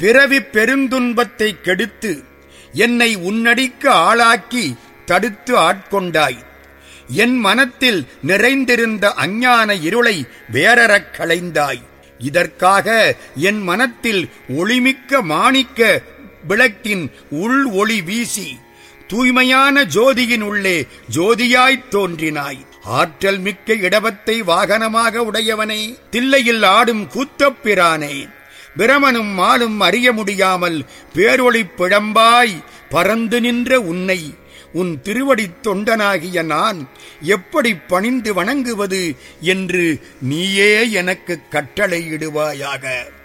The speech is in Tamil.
பிறவி பெருந்துன்பத்தை கெடுத்து என்னை உன்னடிக்கு ஆளாக்கி தடுத்து ஆட்கொண்டாய் என் மனத்தில் நிறைந்திருந்த அஞ்ஞான இருளை வேறறக் களைந்தாய் இதற்காக என் மனத்தில் ஒளிமிக்க மாணிக்க விளக்கின் உள் ஒளி வீசி தூய்மையான ஜோதியின் உள்ளே ஜோதியாய்த் தோன்றினாய் ஆற்றல் மிக்க இடவத்தை வாகனமாக உடையவனே தில்லையில் ஆடும் கூத்தப்பிரானே பிரமனும் மாலும் அறிய முடியாமல் பேரொளிப் பிழம்பாய் பறந்து நின்ற உன்னை உன் திருவடித் தொண்டனாகிய நான் எப்படி பணிந்து வணங்குவது என்று நீயே எனக்கு கட்டளையிடுவாயாக